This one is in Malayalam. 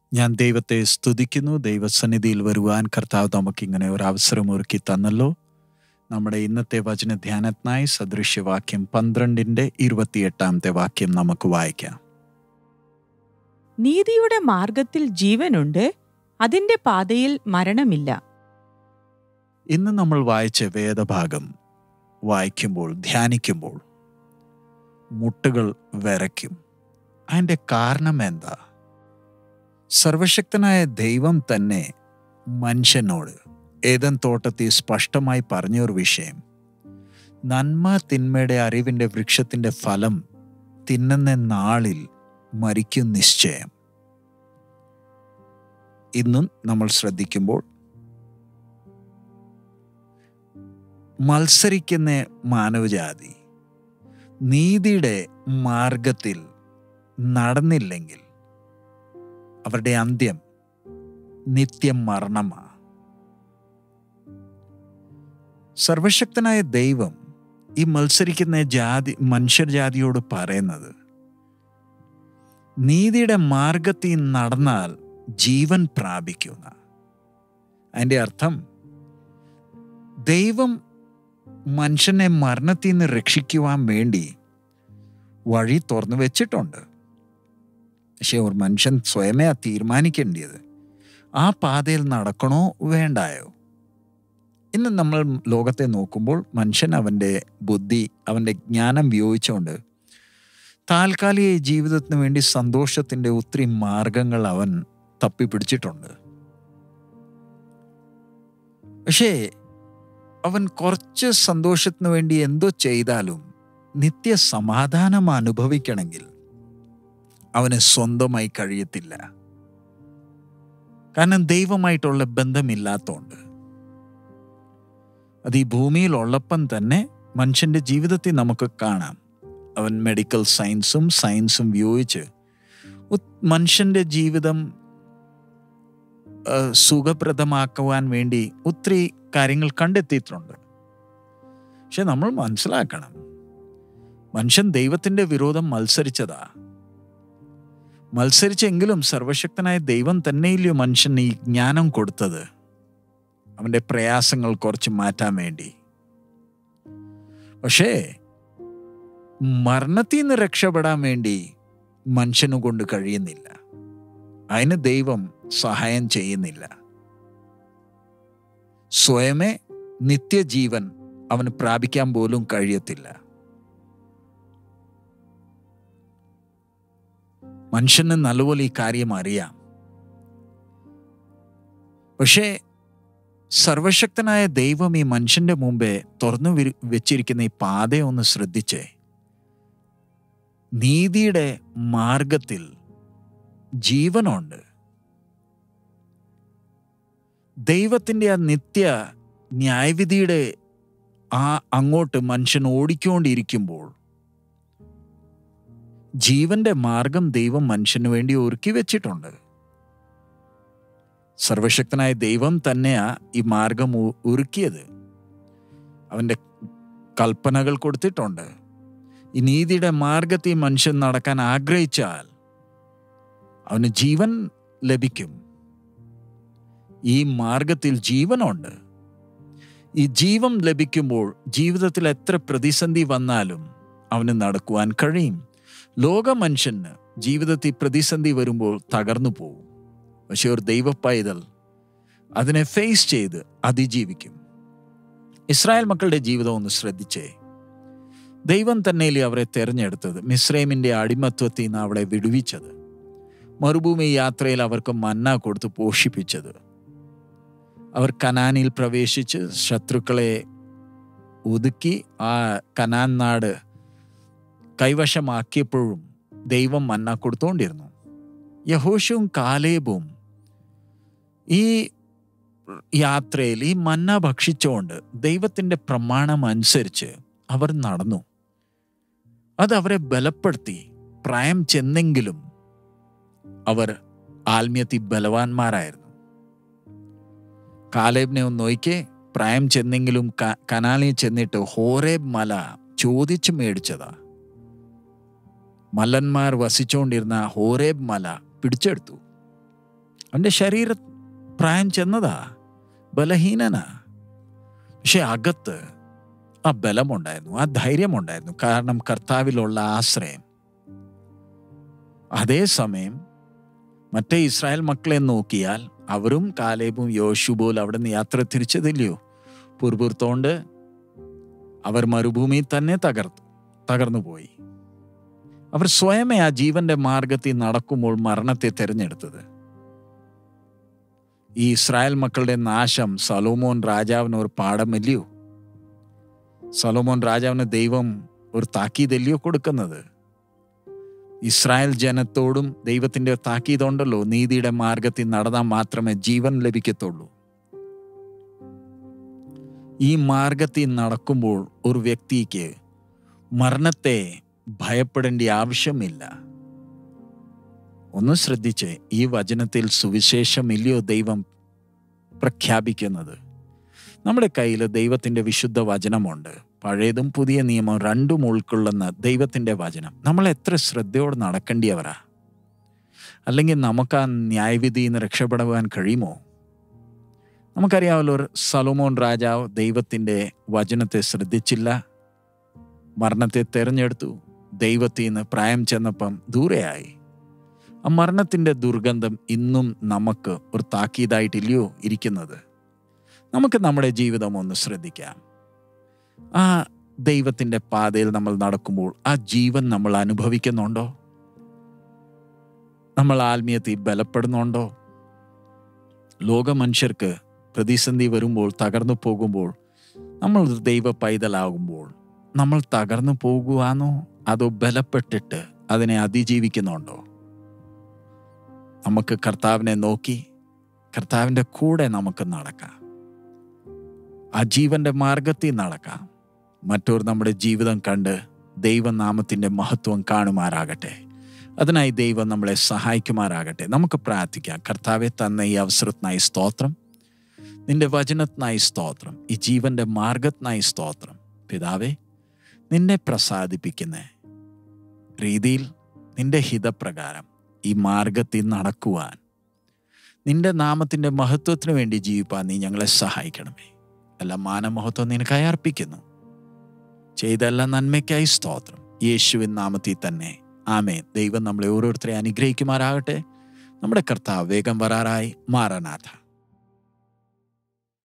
ഞാൻ ദൈവത്തെ സ്തുതിക്കുന്നു ദൈവസന്നിധിയിൽ വരുവാൻ കർത്താവ് നമുക്കിങ്ങനെ ഒരു അവസരം ഒരുക്കി തന്നല്ലോ നമ്മുടെ ഇന്നത്തെ വചന ധ്യാനത്തിനായി സദൃശ്യവാക്യം പന്ത്രണ്ടിൻ്റെ ഇരുപത്തിയെട്ടാമത്തെ വാക്യം നമുക്ക് വായിക്കാം നീതിയുടെ മാർഗത്തിൽ ജീവനുണ്ട് അതിന്റെ പാതയിൽ മരണമില്ല ഇന്ന് നമ്മൾ വായിച്ച വേദഭാഗം വായിക്കുമ്പോൾ ധ്യാനിക്കുമ്പോൾ മുട്ടുകൾ വിറയ്ക്കും അതിൻ്റെ കാരണം എന്താ സർവശക്തനായ ദൈവം തന്നെ മനുഷ്യനോട് ഏതൻ തോട്ടത്തിൽ സ്പഷ്ടമായി പറഞ്ഞൊരു വിഷയം നന്മ തിന്മയുടെ അറിവിൻ്റെ വൃക്ഷത്തിൻ്റെ ഫലം തിന്നുന്ന നാളിൽ മരിക്കും നിശ്ചയം ഇന്നും നമ്മൾ ശ്രദ്ധിക്കുമ്പോൾ മത്സരിക്കുന്ന മാനവജാതി നീതിയുടെ മാർഗത്തിൽ നടന്നില്ലെങ്കിൽ അവരുടെ അന്ത്യം നിത്യം മരണമാണ് സർവശക്തനായ ദൈവം ഈ മത്സരിക്കുന്ന ജാതി മനുഷ്യജാതിയോട് പറയുന്നത് നീതിയുടെ മാർഗത്തിൽ നടന്നാൽ ജീവൻ പ്രാപിക്കുന്ന അതിൻ്റെ അർത്ഥം ദൈവം മനുഷ്യനെ മരണത്തിൽ നിന്ന് രക്ഷിക്കുവാൻ വേണ്ടി വഴി തുറന്നു വെച്ചിട്ടുണ്ട് പക്ഷെ ഒരു മനുഷ്യൻ സ്വയമേ തീരുമാനിക്കേണ്ടത് ആ പാതയിൽ നടക്കണോ വേണ്ടായോ ഇന്ന് നമ്മൾ ലോകത്തെ നോക്കുമ്പോൾ മനുഷ്യൻ അവൻ്റെ ബുദ്ധി അവൻ്റെ ജ്ഞാനം ഉപയോഗിച്ചുകൊണ്ട് താൽക്കാലിക ജീവിതത്തിന് വേണ്ടി സന്തോഷത്തിൻ്റെ ഒത്തിരി മാർഗങ്ങൾ അവൻ തപ്പിപ്പിടിച്ചിട്ടുണ്ട് പക്ഷേ അവൻ കുറച്ച് സന്തോഷത്തിന് വേണ്ടി എന്തോ ചെയ്താലും നിത്യ സമാധാനം അനുഭവിക്കണമെങ്കിൽ അവന് സ്വന്തമായി കഴിയത്തില്ല കാരണം ദൈവമായിട്ടുള്ള ബന്ധമില്ലാത്തതുകൊണ്ട് അത് ഈ ഭൂമിയിലുള്ളപ്പം തന്നെ മനുഷ്യന്റെ ജീവിതത്തിൽ നമുക്ക് കാണാം അവൻ മെഡിക്കൽ സയൻസും സയൻസും ഉപയോഗിച്ച് മനുഷ്യന്റെ ജീവിതം സുഖപ്രദമാക്കുവാൻ വേണ്ടി ഒത്തിരി കാര്യങ്ങൾ കണ്ടെത്തിയിട്ടുണ്ട് പക്ഷെ നമ്മൾ മനസ്സിലാക്കണം മനുഷ്യൻ ദൈവത്തിന്റെ വിരോധം മത്സരിച്ചതാ മത്സരിച്ചെങ്കിലും സർവശക്തനായ ദൈവം തന്നെയില്ലയോ മനുഷ്യന് ഈ ജ്ഞാനം കൊടുത്തത് അവൻ്റെ പ്രയാസങ്ങൾ കുറച്ച് മാറ്റാൻ വേണ്ടി പക്ഷേ മരണത്തിൽ നിന്ന് രക്ഷപ്പെടാൻ വേണ്ടി മനുഷ്യനു കൊണ്ട് കഴിയുന്നില്ല അതിന് ദൈവം സഹായം ചെയ്യുന്നില്ല സ്വയമേ നിത്യജീവൻ അവന് പ്രാപിക്കാൻ പോലും കഴിയത്തില്ല മനുഷ്യന് നല്ലപോലെ ഈ കാര്യം അറിയാം പക്ഷേ സർവശക്തനായ ദൈവം ഈ മനുഷ്യന്റെ മുമ്പേ തുറന്നു വെച്ചിരിക്കുന്ന ഈ പാതയെ ഒന്ന് ശ്രദ്ധിച്ചേ നീതിയുടെ മാർഗത്തിൽ ജീവനുണ്ട് ദൈവത്തിൻ്റെ ആ നിത്യ ന്യായവിധിയുടെ ആ അങ്ങോട്ട് മനുഷ്യൻ ഓടിക്കൊണ്ടിരിക്കുമ്പോൾ ജീവന്റെ മാർഗം ദൈവം മനുഷ്യന് വേണ്ടി ഒരുക്കി വെച്ചിട്ടുണ്ട് സർവശക്തനായ ദൈവം തന്നെയാ ഈ മാർഗം ഒരുക്കിയത് അവൻ്റെ കൽപ്പനകൾ കൊടുത്തിട്ടുണ്ട് ഈ നീതിയുടെ മാർഗത്തിൽ മനുഷ്യൻ നടക്കാൻ ആഗ്രഹിച്ചാൽ അവന് ജീവൻ ലഭിക്കും ഈ മാർഗത്തിൽ ജീവനുണ്ട് ഈ ജീവൻ ലഭിക്കുമ്പോൾ ജീവിതത്തിൽ എത്ര പ്രതിസന്ധി വന്നാലും അവന് നടക്കുവാൻ കഴിയും ലോക മനുഷ്യന് ജീവിതത്തിൽ പ്രതിസന്ധി വരുമ്പോൾ തകർന്നു പോകും പക്ഷെ ഒരു ദൈവ പൈതൽ അതിനെ ഫേസ് ചെയ്ത് അതിജീവിക്കും ഇസ്രായേൽ മക്കളുടെ ജീവിതം ഒന്ന് ശ്രദ്ധിച്ചേ ദൈവം തന്നെയല്ലേ അവരെ തെരഞ്ഞെടുത്തത് മിസ്രൈമിന്റെ അടിമത്വത്തിൽ നിന്ന് അവളെ വിടുവിച്ചത് മരുഭൂമി യാത്രയിൽ അവർക്ക് മന്ന കൊടുത്ത് പോഷിപ്പിച്ചത് അവർ കനാനിൽ പ്രവേശിച്ച് ശത്രുക്കളെ ഒതുക്കി ആ കനാൻ നാട് കൈവശമാക്കിയപ്പോഴും ദൈവം മന്ന കൊടുത്തുകൊണ്ടിരുന്നു യഹോഷവും കാലേബും ഈ യാത്രയിൽ ഈ മന്ന ഭക്ഷിച്ചുകൊണ്ട് ദൈവത്തിൻ്റെ പ്രമാണം അനുസരിച്ച് അവർ നടന്നു അത് അവരെ ബലപ്പെടുത്തി പ്രായം ചെന്നെങ്കിലും അവർ ആത്മീയത്തിൽ ബലവാന്മാരായിരുന്നു കാലേബിനെ ഒന്ന് നോക്കിയേ പ്രായം ചെന്നെങ്കിലും കനാലിൽ ചെന്നിട്ട് ഹോറേബ് മല ചോദിച്ചു മേടിച്ചതാ മല്ലന്മാർ വസിച്ചുകൊണ്ടിരുന്ന ഹോറേബ് മല പിടിച്ചെടുത്തു അവൻ്റെ ശരീര പ്രായം ചെന്നതാ ബലഹീനനാ പക്ഷെ അകത്ത് ആ ബലമുണ്ടായിരുന്നു ആ ധൈര്യമുണ്ടായിരുന്നു കാരണം കർത്താവിലുള്ള ആശ്രയം അതേസമയം മറ്റേ ഇസ്രായേൽ മക്കളെ നോക്കിയാൽ അവരും കാലേബും യോശു പോലും അവിടെ നിന്ന് യാത്ര തിരിച്ചതില്ലയോ പുറപുറത്തോണ്ട് അവർ മരുഭൂമിയിൽ തന്നെ തകർത്തു തകർന്നു പോയി അവർ സ്വയമേ ആ ജീവന്റെ മാർഗത്തിൽ നടക്കുമ്പോൾ മരണത്തെ തിരഞ്ഞെടുത്തത് ഈ ഇസ്രായേൽ മക്കളുടെ നാശം സലോമോൻ രാജാവിന് ഒരു പാഠമല്ലയോ സലോമോൻ രാജാവിന് ദൈവം ഒരു താക്കീതല്ലയോ കൊടുക്കുന്നത് ഇസ്രായേൽ ജനത്തോടും ദൈവത്തിന്റെ താക്കീതുണ്ടല്ലോ നീതിയുടെ മാർഗത്തിൽ നടന്നാൽ മാത്രമേ ജീവൻ ലഭിക്കത്തുള്ളൂ ഈ മാർഗത്തിൽ നടക്കുമ്പോൾ ഒരു വ്യക്തിക്ക് മരണത്തെ ഭയപ്പെടേണ്ട ആവശ്യമില്ല ഒന്ന് ശ്രദ്ധിച്ച് ഈ വചനത്തിൽ സുവിശേഷമില്ലയോ ദൈവം പ്രഖ്യാപിക്കുന്നത് നമ്മുടെ കയ്യിൽ ദൈവത്തിൻ്റെ വിശുദ്ധ വചനമുണ്ട് പഴയതും പുതിയ നിയമം രണ്ടും ഉൾക്കൊള്ളുന്ന ദൈവത്തിൻ്റെ വചനം നമ്മൾ എത്ര ശ്രദ്ധയോടെ നടക്കേണ്ടിയവരാ അല്ലെങ്കിൽ നമുക്ക് ആ ന്യായവിധിയിൽ നിന്ന് രക്ഷപ്പെടുവാൻ കഴിയുമോ നമുക്കറിയാമല്ലോ ഒരു സലോമോൻ രാജാവ് ദൈവത്തിൻ്റെ വചനത്തെ ശ്രദ്ധിച്ചില്ല മരണത്തെ തിരഞ്ഞെടുത്തു ദൈവത്തിൽ നിന്ന് പ്രായം ചെന്നപ്പം ദൂരെയായി ആ മരണത്തിൻ്റെ ദുർഗന്ധം ഇന്നും നമുക്ക് ഒരു താക്കീതായിട്ടില്ലയോ ഇരിക്കുന്നത് നമുക്ക് നമ്മുടെ ജീവിതം ഒന്ന് ശ്രദ്ധിക്കാം ആ ദൈവത്തിൻ്റെ പാതയിൽ നമ്മൾ നടക്കുമ്പോൾ ആ ജീവൻ നമ്മൾ അനുഭവിക്കുന്നുണ്ടോ നമ്മൾ ആത്മീയത്തിൽ ബലപ്പെടുന്നുണ്ടോ ലോക മനുഷ്യർക്ക് പ്രതിസന്ധി വരുമ്പോൾ തകർന്നു പോകുമ്പോൾ നമ്മൾ ഒരു ദൈവ പൈതലാകുമ്പോൾ നമ്മൾ തകർന്നു പോകുവാനോ അതോ ബലപ്പെട്ടിട്ട് അതിനെ അതിജീവിക്കുന്നുണ്ടോ നമുക്ക് കർത്താവിനെ നോക്കി കർത്താവിൻ്റെ കൂടെ നമുക്ക് നടക്കാം ആ ജീവന്റെ മാർഗത്തിൽ നടക്കാം മറ്റൊരു നമ്മുടെ ജീവിതം കണ്ട് ദൈവനാമത്തിൻ്റെ മഹത്വം കാണുമാറാകട്ടെ അതിനായി ദൈവം നമ്മളെ സഹായിക്കുമാറാകട്ടെ നമുക്ക് പ്രാർത്ഥിക്കാം കർത്താവെ തന്ന ഈ അവസരത്തിനായി സ്തോത്രം നിന്റെ വചനത്തിനായി സ്തോത്രം ഈ ജീവന്റെ മാർഗത്തിനായി സ്തോത്രം പിതാവേ നിന്നെ പ്രസാദിപ്പിക്കുന്ന രീതിയിൽ നിന്റെ ഹിതപ്രകാരം ഈ മാർഗത്തിൽ നടക്കുവാൻ നിന്റെ നാമത്തിൻ്റെ മഹത്വത്തിന് വേണ്ടി ജീവിപ്പാൻ നീ ഞങ്ങളെ സഹായിക്കണമേ എല്ലാ മാനമഹത്വം നിനക്കായി അർപ്പിക്കുന്നു ചെയ്ത എല്ലാ നന്മയ്ക്കായി സ്തോത്രം യേശുവിൻ നാമത്തിൽ തന്നെ ആമേ ദൈവം നമ്മളെ ഓരോരുത്തരെ അനുഗ്രഹിക്കുമാറാകട്ടെ നമ്മുടെ കർത്താവ് വേഗം വരാറായി മാറാനാഥ